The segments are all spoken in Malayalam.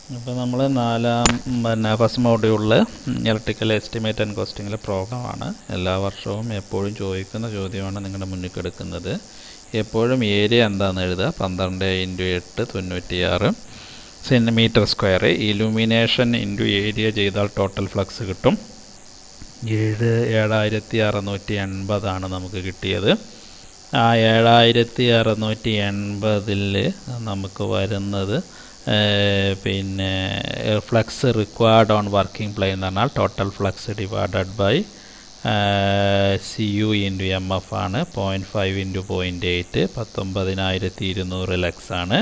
ഇപ്പോൾ നമ്മൾ നാലാം പിന്നെ ഫസ്റ്റ് മോഡ്യൂളിൽ ഇലക്ട്രിക്കൽ എസ്റ്റിമേറ്റ് ആൻഡ് കോസ്റ്റിങ്ങിലെ പ്രോഗ്രാമാണ് എല്ലാ വർഷവും എപ്പോഴും ചോദിക്കുന്ന ചോദ്യമാണ് നിങ്ങളുടെ മുന്നിൽ എടുക്കുന്നത് എപ്പോഴും ഏരിയ എന്താണെന്ന് എഴുതുക പന്ത്രണ്ട് ഇൻറ്റു എട്ട് തൊണ്ണൂറ്റിയാറ് centimetre square illumination into area ചെയ്താൽ ടോട്ടൽ ഫ്ലക്സ് കിട്ടും ഏഴ് ഏഴായിരത്തി അറുന്നൂറ്റി എൺപതാണ് നമുക്ക് കിട്ടിയത് ആ ഏഴായിരത്തി അറുന്നൂറ്റി എൺപതിൽ നമുക്ക് വരുന്നത് പിന്നെ flux required on working plane എന്ന് പറഞ്ഞാൽ total flux divided by C U into M F ആണ് point five into point eight പത്തൊമ്പതിനായിരത്തി ഇരുന്നൂറ് ലക്സ് ആണ്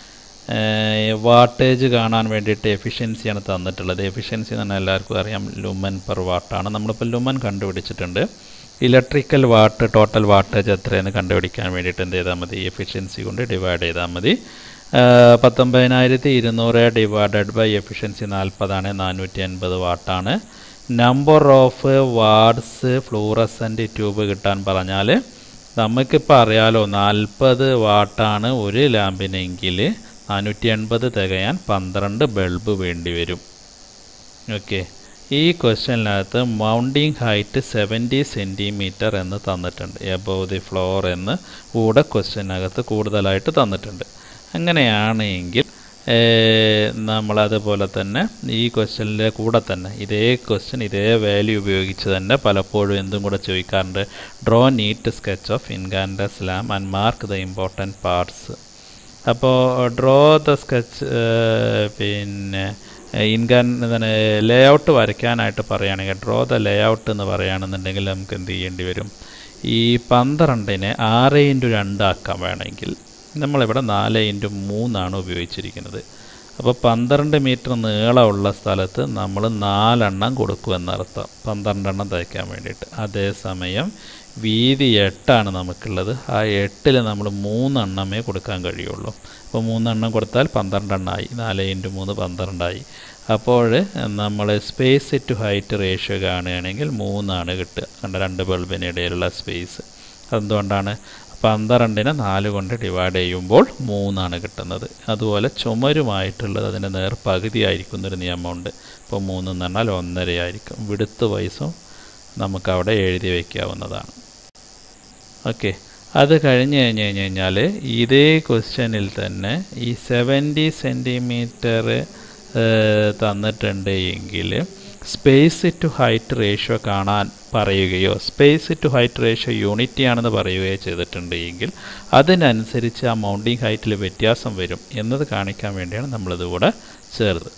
വാട്ടേജ് കാണാൻ വേണ്ടിയിട്ട് എഫിഷ്യൻസിയാണ് തന്നിട്ടുള്ളത് എഫിഷ്യൻസി എന്ന് പറഞ്ഞാൽ എല്ലാവർക്കും അറിയാം ലുമൻ പെർ വാട്ടാണ് നമ്മളിപ്പോൾ ലുമൻ കണ്ടുപിടിച്ചിട്ടുണ്ട് ഇലക്ട്രിക്കൽ വാട്ട് ടോട്ടൽ വാട്ടേജ് എത്രയെന്ന് കണ്ടുപിടിക്കാൻ വേണ്ടിയിട്ട് എന്ത് ചെയ്താൽ മതി എഫിഷ്യൻസി കൊണ്ട് ഡിവൈഡ് ചെയ്താൽ മതി പത്തൊമ്പതിനായിരത്തി ഇരുന്നൂറ് ഡിവൈഡഡ് ബൈ എഫിഷ്യൻസി നാൽപ്പതാണ് നാനൂറ്റി അൻപത് വാട്ടാണ് number of wards fluorescent tube കിട്ടാൻ പറഞ്ഞാൽ നമുക്കിപ്പോൾ അറിയാലോ നാൽപ്പത് വാട്ടാണ് ഒരു ലാമ്പിനെങ്കിൽ നാനൂറ്റി എൺപത് തികയാൻ പന്ത്രണ്ട് ബൾബ് വേണ്ടി വരും ഓക്കെ ഈ ക്വസ്റ്റ്യനിനകത്ത് മൗണ്ടിങ് ഹൈറ്റ് സെവൻറ്റി സെൻറ്റിമീറ്റർ എന്ന് തന്നിട്ടുണ്ട് എബവ് ദി ഫ്ലോർ എന്ന് കൂടെ ക്വസ്റ്റ്യനകത്ത് കൂടുതലായിട്ട് തന്നിട്ടുണ്ട് അങ്ങനെയാണെങ്കിൽ നമ്മളതുപോലെ തന്നെ ഈ ക്വസ്റ്റ്യനിലെ കൂടെ തന്നെ ഇതേ ക്വസ്റ്റ്യൻ ഇതേ വാല്യൂ ഉപയോഗിച്ച് തന്നെ പലപ്പോഴും എന്തും കൂടെ ചോദിക്കാറുണ്ട് draw neat sketch of incandescent lamp and mark the important parts അപ്പോൾ ഡ്രോ ദ സ്കെച്ച് പിന്നെ ഇൻകാൻ എന്താണ് ലേ ഔട്ട് വരയ്ക്കാനായിട്ട് പറയുകയാണെങ്കിൽ ഡ്രോ ദ ലേ ഔട്ട് എന്ന് പറയുകയാണെന്നുണ്ടെങ്കിൽ നമുക്ക് എന്ത് ചെയ്യേണ്ടി വരും ഈ പന്ത്രണ്ടിനെ ആറ് ഇൻറ്റു രണ്ടാക്കാൻ വേണമെങ്കിൽ നമ്മളിവിടെ നാല് ഇൻറ്റു മൂന്നാണ് ഉപയോഗിച്ചിരിക്കുന്നത് അപ്പോൾ പന്ത്രണ്ട് മീറ്റർ നീളമുള്ള സ്ഥലത്ത് നമ്മൾ നാലെണ്ണം കൊടുക്കുമെന്നർത്ഥം പന്ത്രണ്ടെണ്ണം തയ്ക്കാൻ വേണ്ടിയിട്ട് അതേസമയം വീതി എട്ടാണ് നമുക്കുള്ളത് ആ എട്ടിൽ നമ്മൾ മൂന്നെണ്ണമേ കൊടുക്കാൻ കഴിയുള്ളൂ അപ്പോൾ മൂന്നെണ്ണം കൊടുത്താൽ പന്ത്രണ്ടെണ്ണമായി നാല് ഇൻറ്റു മൂന്ന് പന്ത്രണ്ടായി അപ്പോൾ നമ്മൾ സ്പേസ് ടു ഹൈറ്റ് റേഷ്യോ കാണുകയാണെങ്കിൽ മൂന്നാണ് കിട്ടുക കണ്ട രണ്ട് ബൾബിനിടയിലുള്ള സ്പേസ് അതെന്തുകൊണ്ടാണ് പന്ത്രണ്ടിനെ നാല് കൊണ്ട് ഡിവൈഡ് ചെയ്യുമ്പോൾ മൂന്നാണ് കിട്ടുന്നത് അതുപോലെ ചുമരുമായിട്ടുള്ളത് അതിൻ്റെ നേർ പകുതി ആയിരിക്കുന്നൊരു നിയമമുണ്ട് ഇപ്പോൾ മൂന്ന് എന്ന് പറഞ്ഞാൽ ഒന്നരയായിരിക്കും വിടുത്ത് വയസ്സും നമുക്കവിടെ എഴുതി വയ്ക്കാവുന്നതാണ് ഓക്കെ അത് കഴിഞ്ഞ് കഴിഞ്ഞ് കഴിഞ്ഞ് കഴിഞ്ഞാൽ ഇതേ ക്വസ്റ്റ്യനിൽ തന്നെ ഈ സെവൻറ്റി സെൻറ്റിമീറ്റർ തന്നിട്ടുണ്ട് എങ്കിൽ സ്പേസ് ടു ഹൈറ്റ് റേഷ്യോ കാണാൻ പറയുകയോ space to height ratio unity ആണെന്ന് പറയുകയോ ചെയ്തിട്ടുണ്ട് എങ്കിൽ അതിനനുസരിച്ച് ആ മൗണ്ടിങ് ഹൈറ്റിൽ വ്യത്യാസം വരും എന്നത് കാണിക്കാൻ വേണ്ടിയാണ് നമ്മളിതുകൂടെ ചേർത്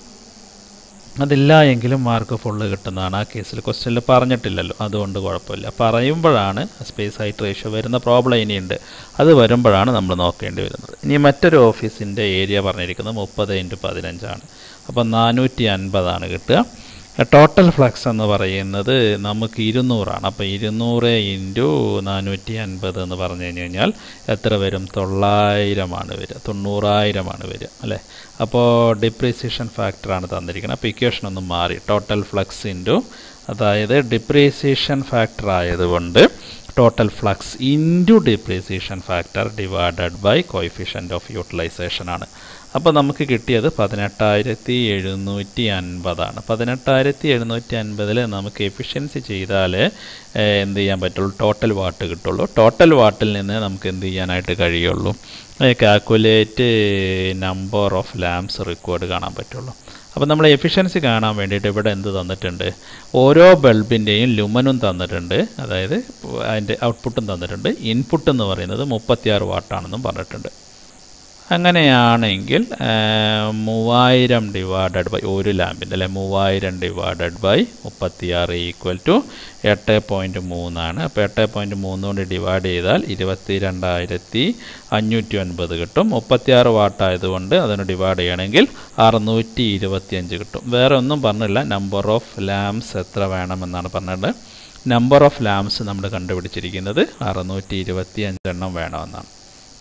അതില്ല എങ്കിലും മാർക്ക് ഫുള്ള് കിട്ടുന്നതാണ് ആ കേസിൽ ക്വസ്റ്റ്യനിൽ പറഞ്ഞിട്ടില്ലല്ലോ അതുകൊണ്ട് കുഴപ്പമില്ല പറയുമ്പോഴാണ് സ്പേസ് ഹൈറ്റ് റേഷ്യോ വരുന്ന പ്രോബ്ലം ഇനിയുണ്ട് അത് വരുമ്പോഴാണ് നമ്മൾ നോക്കേണ്ടി വരുന്നത് ഇനി മറ്റൊരു ഓഫീസിൻ്റെ ഏരിയ പറഞ്ഞിരിക്കുന്നത് മുപ്പത് ഇൻറ്റു പതിനഞ്ചാണ് അപ്പോൾ നാനൂറ്റി അൻപതാണ് കിട്ടുക ടോട്ടൽ ഫ്ലക്സ് എന്ന് പറയുന്നത് നമുക്ക് ഇരുന്നൂറാണ് അപ്പോൾ ഇരുന്നൂറ് ഇൻറ്റു നാനൂറ്റി അൻപത് എന്ന് പറഞ്ഞു കഴിഞ്ഞ് കഴിഞ്ഞാൽ എത്ര വരും തൊള്ളായിരമാണ് വരിക തൊണ്ണൂറായിരമാണ് വരിക അല്ലേ അപ്പോൾ ഡിപ്രീസിയേഷൻ ഫാക്ടറാണ് തന്നിരിക്കുന്നത് അപ്പോൾ ഇക്വേഷൻ ഒന്ന് മാറി ടോട്ടൽ ഫ്ലക്സ് ഇൻറ്റു അതായത് ഡിപ്രീസിയേഷൻ ഫാക്ടർ ആയതുകൊണ്ട് total flux into depreciation factor divided by coefficient of utilization ആണ് അപ്പോൾ നമുക്ക് കിട്ടിയത് പതിനെട്ടായിരത്തി എഴുന്നൂറ്റി അൻപതാണ് പതിനെട്ടായിരത്തി എഴുന്നൂറ്റി അൻപതിൽ നമുക്ക് എഫിഷ്യൻസി ചെയ്താൽ എന്ത് ചെയ്യാൻ പറ്റുള്ളൂ ടോട്ടൽ വാട്ട് കിട്ടുള്ളൂ ടോട്ടൽ വാട്ടിൽ നിന്ന് നമുക്ക് എന്ത് ചെയ്യാനായിട്ട് കഴിയുള്ളൂ calculate number of lamps required കാണാൻ പറ്റുള്ളൂ അപ്പോൾ നമ്മൾ എഫിഷ്യൻസി കാണാൻ വേണ്ടിയിട്ട് ഇവിടെ എന്ത് തന്നിട്ടുണ്ട് ഓരോ ബൾബിൻ്റെയും ലുമനും തന്നിട്ടുണ്ട് അതായത് അതിൻ്റെ ഔട്ട്പുട്ടും തന്നിട്ടുണ്ട് ഇൻപുട്ട് എന്ന് പറയുന്നത് മുപ്പത്തിയാറ് വാട്ടാണെന്നും പറഞ്ഞിട്ടുണ്ട് അങ്ങനെയാണെങ്കിൽ മൂവായിരം ഡിവൈഡഡ് ബൈ ഒരു ലാമ്പിൻ്റെ അല്ലെ മൂവായിരം ഡിവൈഡഡ് ബൈ മുപ്പത്തിയാറ് ഈക്വൽ ടു എട്ട് പോയിൻറ്റ് മൂന്നാണ് അപ്പോൾ എട്ട് പോയിൻറ്റ് മൂന്ന് കൊണ്ട് ഡിവൈഡ് ചെയ്താൽ ഇരുപത്തി രണ്ടായിരത്തി അഞ്ഞൂറ്റി ഒൻപത് കിട്ടും മുപ്പത്തിയാറ് വാട്ടായതുകൊണ്ട് അതിന് ഡിവൈഡ് ചെയ്യണമെങ്കിൽ അറുന്നൂറ്റി ഇരുപത്തിയഞ്ച് കിട്ടും വേറെ ഒന്നും പറഞ്ഞില്ല നമ്പർ ഓഫ് ലാംസ് എത്ര വേണമെന്നാണ് പറഞ്ഞത് നമ്പർ ഓഫ് ലാംസ് നമ്മൾ കണ്ടുപിടിച്ചിരിക്കുന്നത് അറുന്നൂറ്റി ഇരുപത്തി അഞ്ചെണ്ണം വേണമെന്നാണ്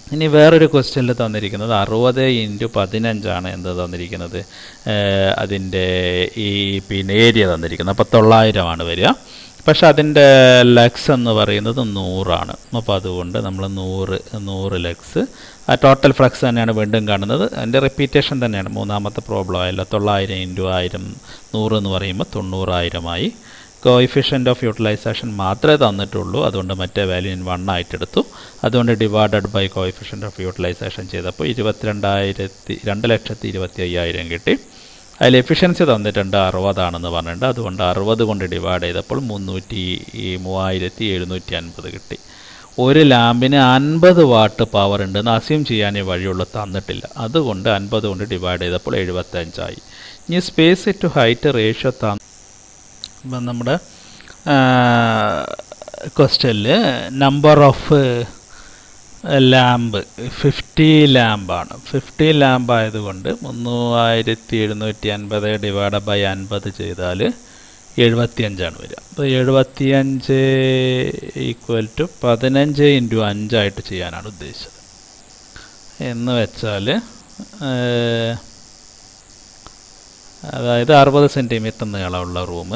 ഇനി വേറൊരു ക്വസ്റ്റ്യനിൽ തന്നിരിക്കുന്നത് അറുപത് ഇൻറ്റു പതിനഞ്ചാണ് എന്ത് തന്നിരിക്കുന്നത് അതിൻ്റെ ഈ പിന്നെ ഏരിയ തന്നിരിക്കുന്നത് അപ്പോൾ തൊള്ളായിരമാണ് വരിക പക്ഷെ അതിൻ്റെ ലക്സ് എന്ന് പറയുന്നത് നൂറാണ് അപ്പോൾ അതുകൊണ്ട് നമ്മൾ നൂറ് നൂറ് ലക്സ് ആ ടോട്ടൽ ഫ്ലക്സ് തന്നെയാണ് വീണ്ടും കാണുന്നത് അതിൻ്റെ റിപ്പീറ്റേഷൻ തന്നെയാണ് മൂന്നാമത്തെ പ്രോബ്ലം ആയല്ലോ തൊള്ളായിരം ഇൻറ്റു ആയിരം നൂറ് എന്ന് പറയുമ്പോൾ തൊണ്ണൂറായിരമായി കോയിഫിഷ്യൻ്റ് ഓഫ് യൂട്ടിലൈസേഷൻ മാത്രമേ തന്നിട്ടുള്ളൂ അതുകൊണ്ട് മറ്റേ വാല്യൂ ഞാൻ വൺ ആയിട്ട് എടുത്തു അതുകൊണ്ട് divided by coefficient of utilization ചെയ്തപ്പോൾ ഇരുപത്തിരണ്ടായിരത്തി രണ്ട് ലക്ഷത്തി ഇരുപത്തി അയ്യായിരം കിട്ടി അതിൽ എഫിഷ്യൻസി തന്നിട്ടുണ്ട് അറുപതാണെന്ന് പറഞ്ഞിട്ടുണ്ട് അതുകൊണ്ട് അറുപത് കൊണ്ട് ഡിവൈഡ് ചെയ്തപ്പോൾ മുന്നൂറ്റി മൂവായിരത്തി എഴുന്നൂറ്റി അൻപത് കിട്ടി ഒരു ലാമ്പിന് അൻപത് വാട്ട് പവർ ഉണ്ടെന്ന് അസ്യൂം ചെയ്യാനേ വഴിയുള്ള തന്നിട്ടില്ല അതുകൊണ്ട് അൻപത് കൊണ്ട് ഡിവൈഡ് ചെയ്തപ്പോൾ എഴുപത്തഞ്ചായി ഇനി സ്പേസ് ടു ഹൈറ്റ് റേഷ്യോ തന്ന ഇപ്പം നമ്മുടെ ക്വസ്റ്റ്യനിൽ നമ്പർ ഓഫ് ലാമ്പ് ഫിഫ്റ്റി ലാമ്പാണ് ഫിഫ്റ്റി ലാമ്പ് ആയതുകൊണ്ട് മൂവായിരത്തി എഴുന്നൂറ്റി അൻപത് ഡിവൈഡ് ബൈ അൻപത് ചെയ്താൽ എഴുപത്തിയഞ്ചാണ് വരിക അപ്പോൾ എഴുപത്തിയഞ്ച് ഈക്വൽ ടു പതിനഞ്ച് ഇൻറ്റു അഞ്ചായിട്ട് ചെയ്യാനാണ് ഉദ്ദേശിച്ചത് എന്ന് വെച്ചാൽ അതായത് അറുപത് സെൻറ്റിമീറ്റർ നീളമുള്ള റൂം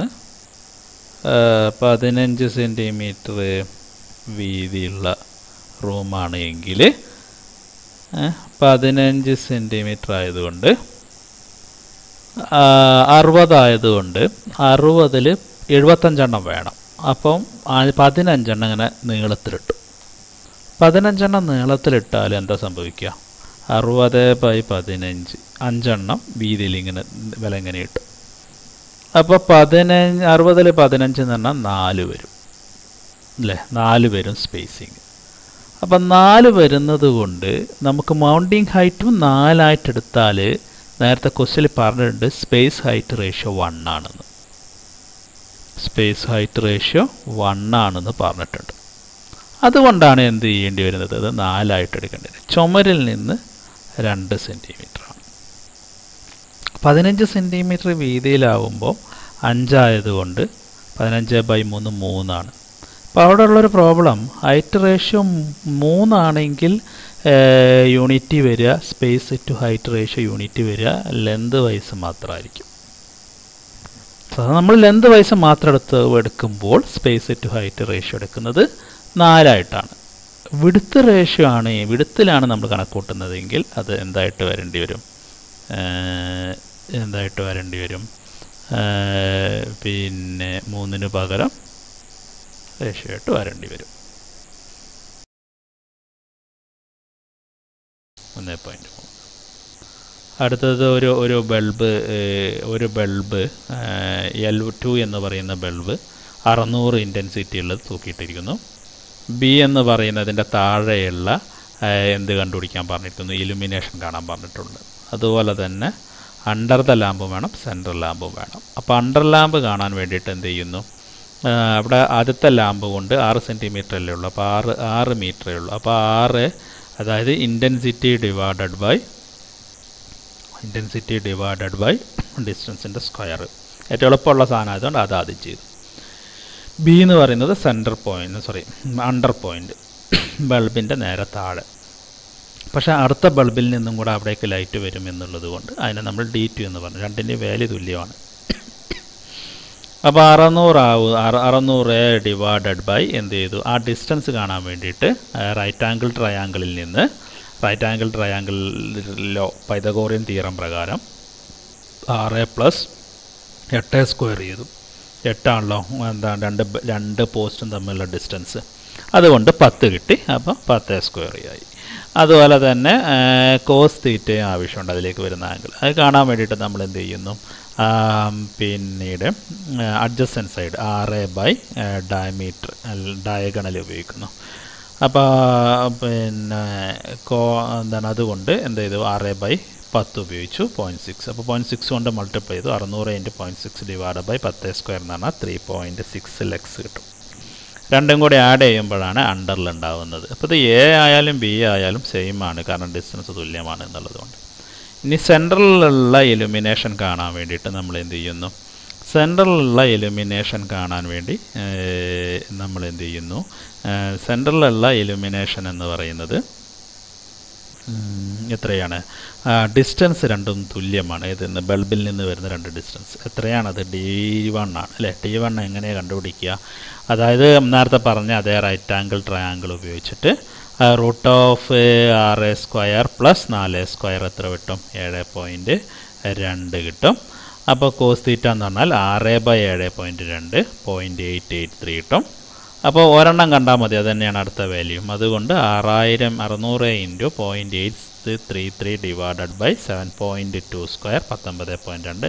പതിനഞ്ച് സെൻറ്റിമീറ്റർ വീതിയുള്ള റൂമാണ് എങ്കിൽ പതിനഞ്ച് സെൻറ്റിമീറ്റർ ആയതുകൊണ്ട് അറുപതായതുകൊണ്ട് അറുപതിൽ എഴുപത്തഞ്ചെണ്ണം വേണം അപ്പം പതിനഞ്ചെണ്ണം ഇങ്ങനെ നീളത്തിലിട്ടു പതിനഞ്ചെണ്ണം നീളത്തിലിട്ടാൽ എന്താ സംഭവിക്കുക അറുപത് ബൈ പതിനഞ്ച് അഞ്ചെണ്ണം വീതിയിൽ ഇങ്ങനെ വില ഇങ്ങനെ ഇട്ടു അപ്പോൾ പതിനഞ്ച് അറുപതിൽ പതിനഞ്ച് എന്ന് പറഞ്ഞാൽ നാല് വരും അല്ലേ നാല് വരും സ്പേസിങ് അപ്പം നാല് വരുന്നത് കൊണ്ട് നമുക്ക് മൗണ്ടിങ് ഹൈറ്റും നാലായിട്ട് എടുത്താൽ നേരത്തെ ക്വസ്റ്റിൽ പറഞ്ഞിട്ടുണ്ട് സ്പേസ് ഹൈറ്റ് റേഷ്യോ വൺ ആണെന്ന് സ്പേസ് ഹൈറ്റ് റേഷ്യോ വൺ ആണെന്ന് പറഞ്ഞിട്ടുണ്ട് അതുകൊണ്ടാണ് എന്ത് ചെയ്യേണ്ടി വരുന്നത് അത് നാലായിട്ട് എടുക്കേണ്ടത് ചുമരിൽ നിന്ന് രണ്ട് സെൻറ്റിമീറ്ററാണ് പതിനഞ്ച് സെൻറ്റിമീറ്റർ വീതിയിലാവുമ്പോൾ അഞ്ചായതുകൊണ്ട് പതിനഞ്ച് ബൈ മൂന്ന് മൂന്നാണ് അപ്പോൾ അവിടെ ഉള്ളൊരു പ്രോബ്ലം ഹൈറ്റ് റേഷ്യോ മൂന്നാണെങ്കിൽ യൂണിറ്റി വരിക space to height ratio unit വരിക ലെന്ത് വൈസ് മാത്രമായിരിക്കും നമ്മൾ ലെന്ത് വൈസ് മാത്രം എടുത്ത് എടുക്കുമ്പോൾ സ്പേസ് ടു ഹൈറ്റ് റേഷ്യോ എടുക്കുന്നത് നാലായിട്ടാണ് വിടുത്ത് റേഷ്യോ ആണ് വിടുത്തിലാണ് നമ്മൾ കണക്കൂട്ടുന്നതെങ്കിൽ അത് എന്തായിട്ട് വരേണ്ടി വരും എന്തായിട്ട് വരേണ്ടി വരും പിന്നെ മൂന്നിന് പകരം റേഷ്യോ ആയിട്ട് വരേണ്ടി വരും ഒന്ന് പോയിൻറ്റ് മൂന്ന് അടുത്തത് ഒരു ഒരു ബൾബ് ഒരു ബൾബ് എൽ ടു എന്ന് പറയുന്ന ബൾബ് അറുന്നൂറ് ഇൻറ്റൻസിറ്റി ഉള്ളത് തൂക്കിയിട്ടിരിക്കുന്നു ബി എന്ന് പറയുന്നതിൻ്റെ താഴെയുള്ള എന്ത് കണ്ടുപിടിക്കാൻ പറഞ്ഞിരിക്കുന്നു ഇലുമിനേഷൻ കാണാൻ പറഞ്ഞിട്ടുണ്ട് അതുപോലെ തന്നെ അണ്ടർ ദ ലാമ്പും വേണം സെൻട്രൽ ലാമ്പും വേണം അപ്പോൾ അണ്ടർ ലാമ്പ് കാണാൻ വേണ്ടിയിട്ട് എന്ത് ചെയ്യുന്നു അവിടെ ആദ്യത്തെ ലാമ്പ് കൊണ്ട് ആറ് സെൻറ്റിമീറ്റർ അല്ലേ ഉള്ളൂ അപ്പോൾ ആറ് ആറ് മീറ്ററേ ഉള്ളൂ അപ്പോൾ ആറ് അതായത് intensity divided by intensity divided by ഡിസ്റ്റൻസിൻ്റെ സ്ക്വയർ ഏറ്റവും എളുപ്പമുള്ള സാധനം ആയതുകൊണ്ട് അത് ആദ്യം ചെയ്തു ബി എന്ന് പറയുന്നത് centre point sorry under point ബൾബിൻ്റെ നേരെ താഴെ പക്ഷേ അടുത്ത ബൾബിൽ നിന്നും കൂടെ അവിടേക്ക് ലൈറ്റ് വരും എന്നുള്ളത് കൊണ്ട് അതിനെ നമ്മൾ ഡി ടു എന്ന് പറഞ്ഞു രണ്ടിൻ്റെയും വാല്യൂ തുല്യമാണ് അപ്പോൾ അറുന്നൂറാവും അറുന്നൂറ് ഡിവൈഡഡ് ബൈ എന്ത് ചെയ്തു ആ ഡിസ്റ്റൻസ് കാണാൻ വേണ്ടിയിട്ട് റൈറ്റ് ആംഗിൾ ട്രയാങ്കിളിൽ നിന്ന് റൈറ്റ് ആംഗിൾ ട്രയാങ്കിളിലോ പൈതഗോറിയൻ തീരം പ്രകാരം ആറ് പ്ലസ് എട്ട് സ്ക്വയർ ചെയ്തു എട്ടാണല്ലോ എന്താ രണ്ട് രണ്ട് പോസ്റ്റും തമ്മിലുള്ള ഡിസ്റ്റൻസ് അതുകൊണ്ട് പത്ത് കിട്ടി അപ്പോൾ പത്ത് സ്ക്വയർ ആയി അതുപോലെ തന്നെ കോസ് തീറ്റയും ആവശ്യമുണ്ട് അതിലേക്ക് വരുന്ന ആംഗിൾ അത് കാണാൻ വേണ്ടിയിട്ട് നമ്മൾ എന്ത് ചെയ്യുന്നു പിന്നീട് അഡ്ജസ്റ്റൻ സൈഡ് ആറ് ബൈ ഡയമീറ്റർ ഡയഗണൽ ഉപയോഗിക്കുന്നു അപ്പോൾ പിന്നെ കോ എന്താണ് അതുകൊണ്ട് എന്ത് ചെയ്തു ആറ് ബൈ പത്ത് ഉപയോഗിച്ചു പോയിൻറ്റ് സിക്സ് അപ്പോൾ പോയിൻറ്റ് സിക്സ് കൊണ്ട് മൾട്ടിപ്ലൈ ചെയ്തു അറുന്നൂറ് into point six divide by പത്ത് സ്ക്വയർ എന്ന് പറഞ്ഞാൽ ത്രീ പോയിൻറ്റ് സിക്സ് ലെക്സ് കിട്ടും രണ്ടും കൂടി ആഡ് ചെയ്യുമ്പോഴാണ് അണ്ടറിൽ ഉണ്ടാവുന്നത് അപ്പോൾ ഇത് എ ആയാലും ബി ആയാലും സെയിം ആണ് കാരണം ഡിസ്റ്റൻസ് തുല്യമാണ് എന്നുള്ളതുകൊണ്ട് ഇനി സെൻട്രലിലുള്ള ഇലുമിനേഷൻ കാണാൻ വേണ്ടിയിട്ട് നമ്മൾ എന്ത് ചെയ്യുന്നു സെൻട്രലിലുള്ള ഇലുമിനേഷൻ കാണാൻ വേണ്ടി നമ്മൾ എന്ത് ചെയ്യുന്നു സെൻട്രലിലുള്ള ഇലുമിനേഷൻ എന്ന് പറയുന്നത് ഉം, എത്രയാണ് ഡിസ്റ്റൻസ് രണ്ടും തുല്യമാണ് ഇതിന്ന് ബൾബിൽ നിന്ന് വരുന്ന രണ്ട് ഡിസ്റ്റൻസ് എത്രയാണത് ഡി വൺ ആണ് അല്ലേ ഡി വൺ എങ്ങനെ കണ്ടുപിടിക്കുക അതായത് നേരത്തെ പറഞ്ഞ അതേ റൈറ്റ് ആംഗിൾ ട്രയാങ്കിൾ ഉപയോഗിച്ചിട്ട് റൂട്ട് ഓഫ് ആറ് സ്ക്വയർ പ്ലസ് നാല് സ്ക്വയർ എത്ര കിട്ടും ഏഴ് പോയിൻറ്റ് രണ്ട് കിട്ടും അപ്പോൾ കോസ് തീറ്റ എന്ന് പറഞ്ഞാൽ ആറ് ബൈ ഏഴ് പോയിൻറ്റ് രണ്ട് പോയിൻറ്റ് എയ്റ്റ് എയ്റ്റ് ത്രീ കിട്ടും അപ്പോൾ ഒരെണ്ണം കണ്ടാൽ മതി അത് തന്നെയാണ് അടുത്ത വാല്യൂ അതുകൊണ്ട് ആറായിരം അറുന്നൂറ് into point eight three three divided by seven point two square പത്തൊമ്പത് പോയിൻറ്റ് രണ്ട്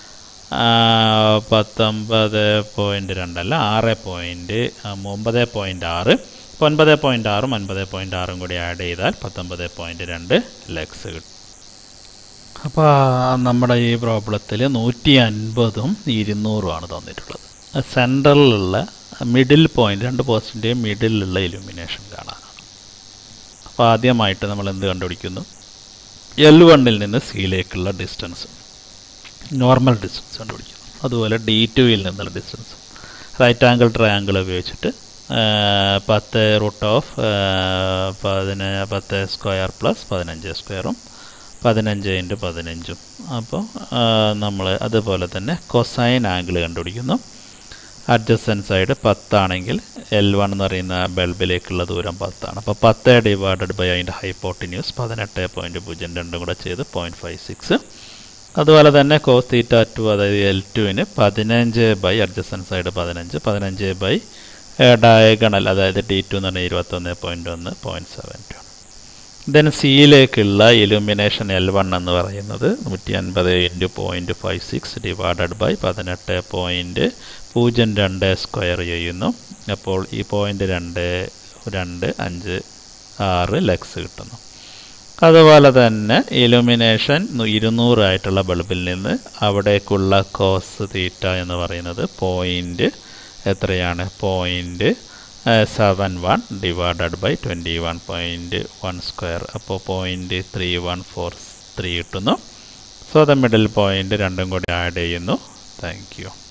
പത്തൊമ്പത് പോയിൻറ്റ് രണ്ടല്ല ആറ് പോയിൻറ്റ് ഒമ്പത് പോയിൻറ്റ് ആറ് ഇപ്പോൾ ഒൻപത് പോയിൻറ്റ് ആറും ഒൻപത് പോയിൻറ്റ് ആറും കൂടി ആഡ് ചെയ്താൽ പത്തൊമ്പത് പോയിൻറ്റ് രണ്ട് ലെക്സ് കിട്ടും അപ്പോൾ നമ്മുടെ ഈ പ്രോബ്ലത്തിൽ നൂറ്റി അൻപതും ഇരുന്നൂറുമാണ് തന്നിട്ടുള്ളത് സെൻട്രലിലുള്ള മിഡിൽ പോയിൻ്റ് രണ്ട് പോസ്റ്റിൻ്റെയും മിഡിലുള്ള ഇലുമിനേഷൻ കാണാനാണ് അപ്പോൾ ആദ്യമായിട്ട് നമ്മൾ എന്ത് കണ്ടുപിടിക്കുന്നു എൽ വണ്ണിൽ നിന്ന് സിയിലേക്കുള്ള ഡിസ്റ്റൻസ് നോർമൽ ഡിസ്റ്റൻസ് കണ്ടുപിടിക്കുന്നു അതുപോലെ ഡി ടുവിൽ നിന്നുള്ള ഡിസ്റ്റൻസ് റൈറ്റ് ആംഗിൾ ട്രയാങ്കിൾ ഉപയോഗിച്ചിട്ട് ആ, പത്ത് റൂട്ട് ഓഫ് പതിന പത്ത് സ്ക്വയർ പ്ലസ് പതിനഞ്ച് സ്ക്വയറും പതിനഞ്ച് ഇൻറ്റു പതിനഞ്ചും അപ്പോൾ നമ്മൾ അതുപോലെ തന്നെ കൊസൈൻ ആംഗിൾ കണ്ടുപിടിക്കുന്നു അഡ്ജസ്റ്റൻ സൈഡ് പത്താണെങ്കിൽ എൽ വൺ എന്ന് പറയുന്ന ബൾബിലേക്കുള്ള ദൂരം പത്താണ് അപ്പോൾ പത്ത് ഡിവൈഡഡ് ബൈ അതിൻ്റെ ഹൈപ്പോട്ടിന്യൂസ് പതിനെട്ട് പോയിൻറ്റ് പൂജ്യം രണ്ടും കൂടെ ചെയ്ത് പോയിൻറ്റ് ഫൈവ് സിക്സ് അതുപോലെ തന്നെ കോസ് തീറ്റ ടു അതായത് എൽ ടുവിന് പതിനഞ്ച് ബൈ അഡ്ജസ്റ്റൻ സൈഡ് പതിനഞ്ച് പതിനഞ്ച് ബൈ ഡയഗണൽ അതായത് ഡി ടു എന്ന് പറഞ്ഞാൽ ഇരുപത്തൊന്ന് പോയിൻറ്റ് ഒന്ന് പോയിൻറ്റ് സെവൻ ടു ദെൻ സിയിലേക്കുള്ള ഇലുമിനേഷൻ എൽ വൺ എന്ന് പറയുന്നത് നൂറ്റി അൻപത് into point five six divided by പതിനെട്ട് പോയിൻറ്റ് പൂജ്യം രണ്ട് സ്ക്വയർ ചെയ്യുന്നു അപ്പോൾ ഈ പോയിൻറ്റ് രണ്ട് രണ്ട് അഞ്ച് ആറ് ലെക്സ് കിട്ടുന്നു അതുപോലെ തന്നെ ഇലുമിനേഷൻ ഇരുന്നൂറായിട്ടുള്ള ബൾബിൽ നിന്ന് അവിടേക്കുള്ള കോസ് തീറ്റ എന്ന് പറയുന്നത് പോയിൻറ്റ് എത്രയാണ് point seven one divided by twenty one point one square അപ്പോൾ point three one four three കിട്ടുന്നു സോ ദ മിഡിൽ പോയിൻറ്റ് രണ്ടും കൂടി ആഡ് ചെയ്യുന്നു താങ്ക് യു